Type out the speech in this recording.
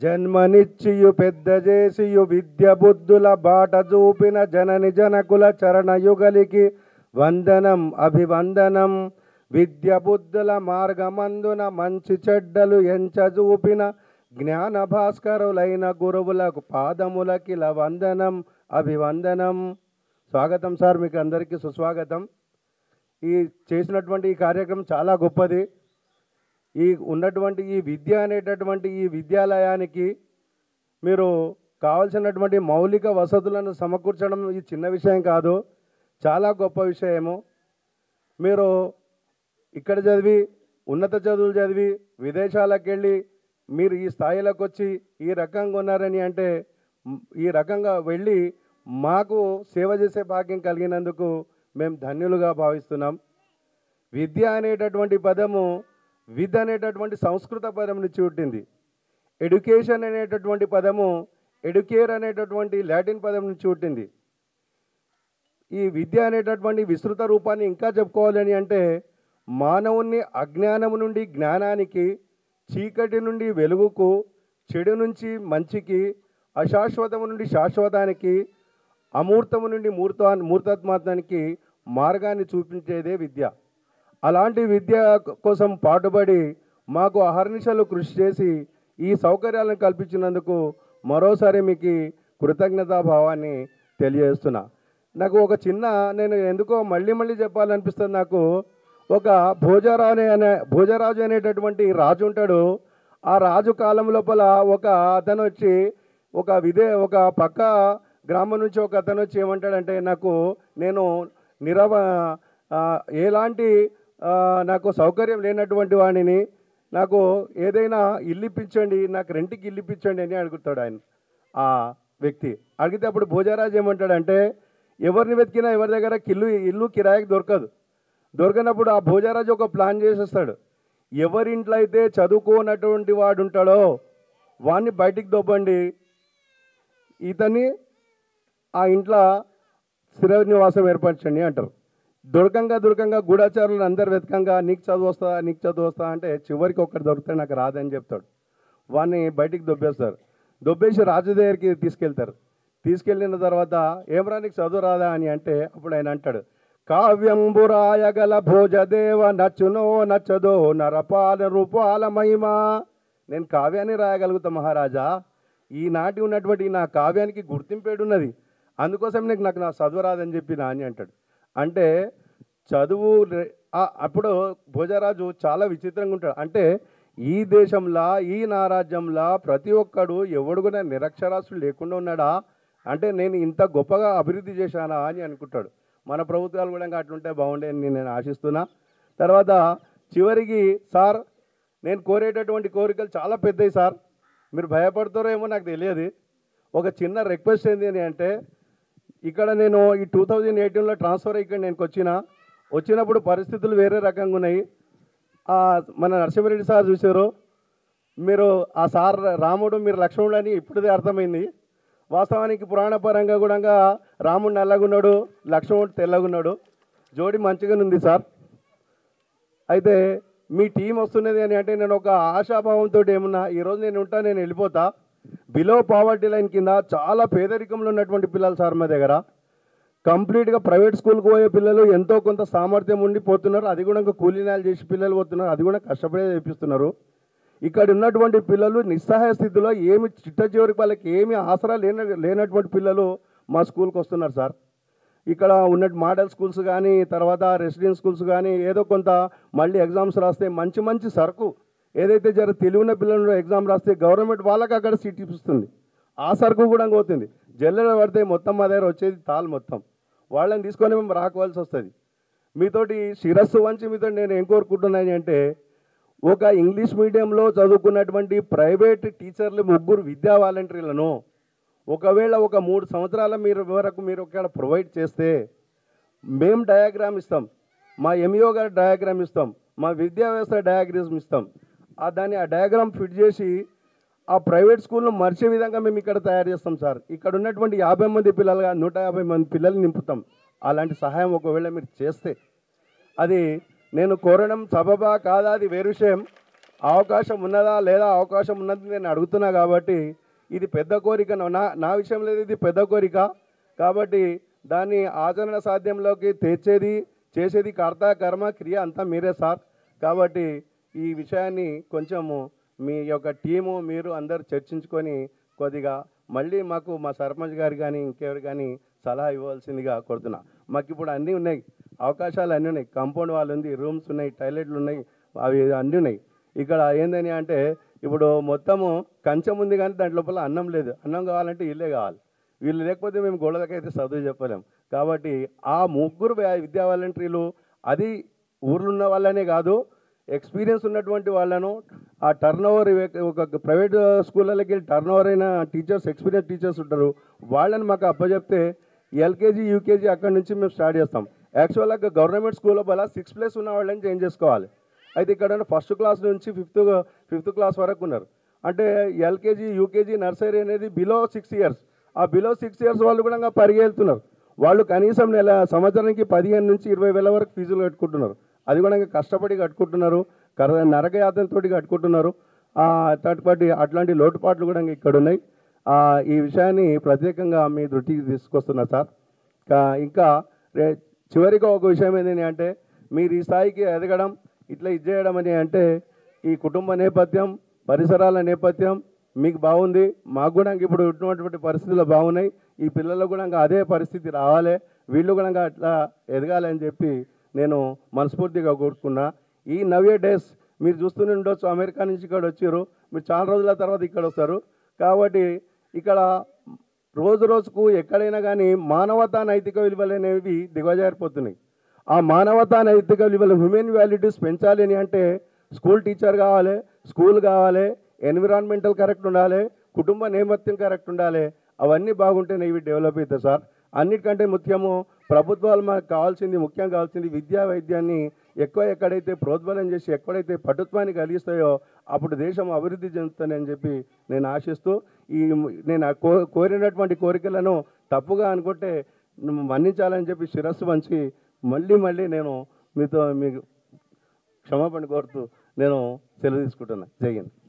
జన్మనిచ్చియు పెద్ద చేసియు విద్య బుద్ధుల బాట చూపిన జనని జనకుల చరణయుగలికి వందనం అభివందనం విద్య బుద్ధుల మార్గమందున మంచి చెడ్డలు ఎంచ చూపిన జ్ఞాన భాస్కరులైన గురువులకు పాదములకిల వందనం అభివందనం స్వాగతం సార్ మీకు అందరికీ సుస్వాగతం ఈ చేసినటువంటి ఈ కార్యక్రమం చాలా గొప్పది ఈ ఉన్నటువంటి ఈ విద్య అనేటటువంటి ఈ విద్యాలయానికి మీరు కావలసినటువంటి మౌలిక వసతులను సమకూర్చడం ఈ చిన్న విషయం కాదు చాలా గొప్ప విషయము మీరు ఇక్కడ చదివి ఉన్నత చదువులు చదివి విదేశాలకు వెళ్ళి మీరు ఈ స్థాయిలోకి వచ్చి ఈ రకంగా ఉన్నారని అంటే మ్, ఈ రకంగా వెళ్ళి మాకు సేవ చేసే భాగ్యం కలిగినందుకు మేము ధన్యులుగా భావిస్తున్నాం విద్య అనేటటువంటి పదము విద్ అనేటటువంటి సంస్కృత పదం నుంచి పుట్టింది ఎడ్యుకేషన్ అనేటటువంటి పదము ఎడ్యుకేర్ అనేటటువంటి లాటిన్ పదం నుంచి పుట్టింది ఈ విద్య అనేటటువంటి విస్తృత రూపాన్ని ఇంకా చెప్పుకోవాలని అంటే మానవుణ్ణి అజ్ఞానము నుండి జ్ఞానానికి చీకటి నుండి వెలుగుకు చెడు నుంచి మంచికి అశాశ్వతము నుండి శాశ్వతానికి అమూర్తము నుండి మూర్త మూర్తత్మాత్మానికి మార్గాన్ని చూపించేదే విద్య అలాంటి విద్య కోసం పాటుపడి మాకు అహర్నిశలు కృషి చేసి ఈ సౌకర్యాలను కల్పించినందుకు మరోసారి మీకు కృతజ్ఞతాభావాన్ని తెలియజేస్తున్నా నాకు ఒక చిన్న నేను ఎందుకో మళ్ళీ మళ్ళీ చెప్పాలనిపిస్తుంది నాకు ఒక భోజరాజు అనే భోజరాజు అనేటటువంటి రాజు ఉంటాడు ఆ రాజు కాలం లోపల ఒక అతను వచ్చి ఒక విదే ఒక పక్క గ్రామం నుంచి ఒక అతను వచ్చి ఏమంటాడంటే నాకు నేను నిరవ ఆ, ఎలాంటి ఆ, నాకు సౌకర్యం లేనటువంటి వాడిని నాకు ఏదైనా ఇల్లు ఇప్పించండి నాకు రెంట్కి ఇల్లు ఇప్పించండి అని అడుగుతాడు ఆయన ఆ వ్యక్తి అడిగితే అప్పుడు భోజరాజు ఏమంటాడంటే ఎవరిని వెతికినా ఎవరి దగ్గర కిల్లు ఇల్లు కిరాయికి దొరకదు దొరకనప్పుడు ఆ భోజరాజు ఒక ప్లాన్ చేసేస్తాడు ఎవరింట్లో అయితే చదువుకోనటువంటి వాడు ఉంటాడో వాడిని బయటికి దొబ్బండి ఇతన్ని ఆ ఇంట్లో స్థిర నివాసం ఏర్పరచండి అంటారు దొరకంగా దొరకంగా గూఢాచారులు అందరు వెతకంగా నీకు చదువు వస్తా నీకు చదువు వస్తా అంటే చివరికి ఒక్కటి దొరికితే నాకు రాదని చెప్తాడు వాడిని బయటికి దొబ్బేస్తారు దొబ్బేసి రాజు దగ్గరికి తీసుకెళ్తారు తీసుకెళ్ళిన తర్వాత ఏమరా నీకు చదువు రాదా అని అంటే అప్పుడు ఆయన అంటాడు కావ్యంబురాయగల భోజదేవ నచ్చునో నచ్చదో నరపాల రూపాల మహిమ నేను కావ్యాన్ని రాయగలుగుతా మహారాజా ఈనాటి ఉన్నటువంటి నా కావ్యానికి గుర్తింపేడున్నది అందుకోసం నీకు నాకు నా చదువు రాదని చెప్పి నా అని అంటాడు అంటే చదువు రే- ఆ- అప్పుడు భోజరాజు చాలా విచిత్రంగా ఉంటాడు అంటే ఈ దేశంలో ఈ నా రాజ్యంలో ప్రతి ఒక్కడు ఎవడు కూడా నిరక్షరాస్యులు లేకుండా ఉన్నాడా అంటే నేను ఇంత గొప్పగా అభివృద్ధి చేశానా అని అనుకుంటాడు మన ప్రభుత్వాలు కూడా ఇంకా అట్లుంటే బాగుండే అని నేను ఆశిస్తున్నా తర్వాత చివరికి సార్ నేను కోరేటటువంటి కోరికలు చాలా పెద్దవి సార్ మీరు భయపడతారో ఏమో నాకు తెలియదు ఒక చిన్న రిక్వెస్ట్ ఏంటి అని అంటే ఇక్కడ నేను ఈ టూ థౌజండ్ ఎయిటీన్లో ట్రాన్స్ఫర్ అయ్యి ఇక్కడ నేను వచ్చిన వచ్చినప్పుడు పరిస్థితులు వేరే రకంగా ఉన్నాయి ఆ, మన నరసింహారెడ్డి సార్ చూసారు మీరు ఆ సార్ రాముడు మీరు లక్ష్మణుడు అని ఇప్పుడే అర్థమైంది వాస్తవానికి పురాణపరంగా కూడా రాముడు నల్లగున్నాడు లక్ష్మణుడు తెల్లగున్నాడు జోడి మంచిగానే ఉంది సార్ అయితే మీ టీం వస్తున్నది అని అంటే నేను ఒక ఆశాభావంతో ఏమున్నా ఈరోజు నేను ఉంటా నేను వెళ్ళిపోతా బిలో పావర్టీ లైన్ కింద చాలా పేదరికంలో ఉన్నటువంటి పిల్లలు సార్ మా దగ్గర కంప్లీట్గా ప్రైవేట్ స్కూల్కి పోయే పిల్లలు ఎంతో కొంత సామర్థ్యం ఉండి పోతున్నారు అది కూడా ఇంకా కూలీనాలు చేసి పిల్లలు పోతున్నారు అది కూడా కష్టపడే చేపిస్తున్నారు ఇక్కడ ఉన్నటువంటి పిల్లలు నిస్సహాయ స్థితిలో ఏమి చిట్ట చివరికి వాళ్ళకి ఏమి ఆసరా లేన లేనటువంటి పిల్లలు మా స్కూల్కి వస్తున్నారు సార్ ఇక్కడ ఉన్న మోడల్ స్కూల్స్ కానీ తర్వాత రెసిడెన్స్ స్కూల్స్ కానీ ఏదో కొంత మళ్ళీ ఎగ్జామ్స్ రాస్తే మంచి మంచి సరుకు ఏదైతే జర తెలివిన పిల్లలు ఎగ్జామ్ రాస్తే గవర్నమెంట్ వాళ్ళకి అక్కడ సీట్ ఇస్తుంది ఆ సరుకు కూడా పోతుంది జల్లెడ పడితే మొత్తం మా దగ్గర వచ్చేది తాల్ మొత్తం వాళ్ళని తీసుకొని మేము రాకోవాల్సి వస్తుంది మీతోటి శిరస్సు వంచి మీతో నేను ఏం కోరుకుంటున్నాను అంటే ఒక ఇంగ్లీష్ మీడియంలో చదువుకున్నటువంటి ప్రైవేట్ టీచర్లు ముగ్గురు విద్యా వాలంటీర్లను ఒకవేళ ఒక మూడు సంవత్సరాల మీరు వరకు మీరు ఇక్కడ ప్రొవైడ్ చేస్తే మేము డయాగ్రామ్ ఇస్తాం మా ఎంఈఓ గారు డయాగ్రామ్ ఇస్తాం మా విద్యా వ్యవస్థ డయాగ్రామ్ ఇస్తాం ఆ దాన్ని ఆ డయాగ్రామ్ ఫిట్ చేసి ఆ ప్రైవేట్ స్కూల్ను మర్చే విధంగా మేము ఇక్కడ తయారు చేస్తాం సార్ ఇక్కడ ఉన్నటువంటి యాభై మంది పిల్లలుగా నూట యాభై మంది పిల్లల్ని నింపుతాం అలాంటి సహాయం ఒకవేళ మీరు చేస్తే అది నేను కోరడం సబబా కాదా అది వేరు విషయం అవకాశం ఉన్నదా లేదా అవకాశం ఉన్నది నేను అడుగుతున్నా కాబట్టి ఇది పెద్ద కోరిక నా నా విషయంలో ఇది పెద్ద కోరిక కాబట్టి దాన్ని ఆచరణ సాధ్యంలోకి తెచ్చేది చేసేది కర్త కర్మ క్రియ అంతా మీరే సార్ కాబట్టి ఈ విషయాన్ని కొంచెము మీ యొక్క టీము మీరు అందరు చర్చించుకొని కొద్దిగా మళ్ళీ మాకు మా సర్పంచ్ గారు కానీ ఇంకెవరు కానీ సలహా ఇవ్వాల్సిందిగా కోరుతున్నా మాకు ఇప్పుడు అన్నీ ఉన్నాయి అవకాశాలు అన్నీ ఉన్నాయి కాంపౌండ్ వాళ్ళు ఉంది రూమ్స్ ఉన్నాయి టాయిలెట్లు ఉన్నాయి అవి అన్నీ ఉన్నాయి ఇక్కడ ఏందని అంటే ఇప్పుడు మొత్తము కంచెం ఉంది కానీ దాంట్ లోపల అన్నం లేదు అన్నం కావాలంటే ఇల్లే కావాలి వీళ్ళు లేకపోతే మేము గోడలకైతే చదువు చెప్పలేం కాబట్టి ఆ ముగ్గురు వ్యా- విద్యా వాలంటీర్లు అది ఊర్లో ఉన్న వాళ్ళనే కాదు ఎక్స్పీరియన్స్ ఉన్నటువంటి వాళ్ళను ఆ టర్న్ ఓవర్ ఒక ప్రైవేట్ స్కూళ్ళకి టర్న్ ఓవర్ అయిన టీచర్స్ ఎక్స్పీరియన్స్ టీచర్స్ ఉంటారు వాళ్ళని మాకు అప్పచెప్తే ఎల్కేజీ యూకేజీ అక్కడి నుంచి మేము స్టార్ట్ చేస్తాం యాక్చువల్గా గవర్నమెంట్ స్కూల్ లోపల సిక్స్ ప్లేస్ ఉన్న వాళ్ళని చేంజ్ చేసుకోవాలి అయితే ఇక్కడ ఫస్ట్ క్లాస్ నుంచి ఫిఫ్త్ ఫిఫ్త్ క్లాస్ వరకు ఉన్నారు అంటే ఎల్కేజీ యూకేజీ నర్సరీ అనేది బిలో సిక్స్ ఇయర్స్ ఆ బిలో సిక్స్ ఇయర్స్ వాళ్ళు కూడా పరిగెళ్తున్నారు వాళ్ళు కనీసం నెల సంవత్సరానికి పదిహేను నుంచి ఇరవై వేల వరకు ఫీజులు కట్టుకుంటున్నారు అది కూడా ఇంకా కష్టపడి కట్టుకుంటున్నారు కర నరకయాతనతో కట్టుకుంటున్నారు ఆ, అట్లాంటి అట్లాంటి లోటుపాట్లు కూడా ఇక్కడ ఉన్నాయి ఆ, ఈ విషయాన్ని ప్రత్యేకంగా మీ దృష్టికి తీసుకొస్తున్నా సార్ కా- ఇంకా రే చివరిగా ఒక విషయం ఏంటి అంటే మీరు ఈ స్థాయికి ఎదగడం ఇట్లా ఇది చేయడం అని అంటే ఈ కుటుంబ నేపథ్యం పరిసరాల నేపథ్యం మీకు బాగుంది మాకు కూడా ఇప్పుడు ఉన్నటువంటి పరిస్థితులు బాగున్నాయి ఈ పిల్లలకు కూడా ఇంకా అదే పరిస్థితి రావాలి వీళ్ళు కూడా ఇంకా అట్లా ఎదగాలి అని చెప్పి నేను మనస్ఫూర్తిగా కోరుకున్నా ఈ నవ్యే డేస్ మీరు చూస్తూనే ఉండొచ్చు అమెరికా నుంచి ఇక్కడ వచ్చారు మీరు చాలా రోజుల తర్వాత ఇక్కడ వస్తారు కాబట్టి ఇక్కడ రోజు రోజుకు ఎక్కడైనా కానీ మానవతా నైతిక విలువలు అనేవి దిగజారిపోతున్నాయి ఆ మానవతా నైతిక విలువలు హ్యూమన్ వాల్యూటీస్ పెంచాలి అని అంటే స్కూల్ టీచర్ కావాలి స్కూల్ కావాలి ఎన్విరాన్మెంటల్ కరెక్ట్ ఉండాలి కుటుంబ నేపథ్యం కరెక్ట్ ఉండాలి అవన్నీ బాగుంటేనే ఇవి డెవలప్ అవుతాయి సార్ అన్నిటికంటే ముఖ్యము ప్రభుత్వాలు మనకు కావాల్సింది ముఖ్యం కావాల్సింది విద్యా వైద్యాన్ని ఎక్కువ ఎక్కడైతే ప్రోద్బలం చేసి ఎక్కడైతే పటుత్వాన్ని కలిగిస్తాయో అప్పుడు దేశం అభివృద్ధి చెందుతుందని చెప్పి నేను ఆశిస్తూ ఈ నేను ఆ కో కోరినటువంటి కోరికలను తప్పుగా అనుకుంటే మన్నించాలని చెప్పి శిరస్సు వంచి మళ్ళీ మళ్ళీ నేను మీతో మీకు క్షమాపణ కోరుతూ నేను సెలవు తీసుకుంటున్నా జై హింద్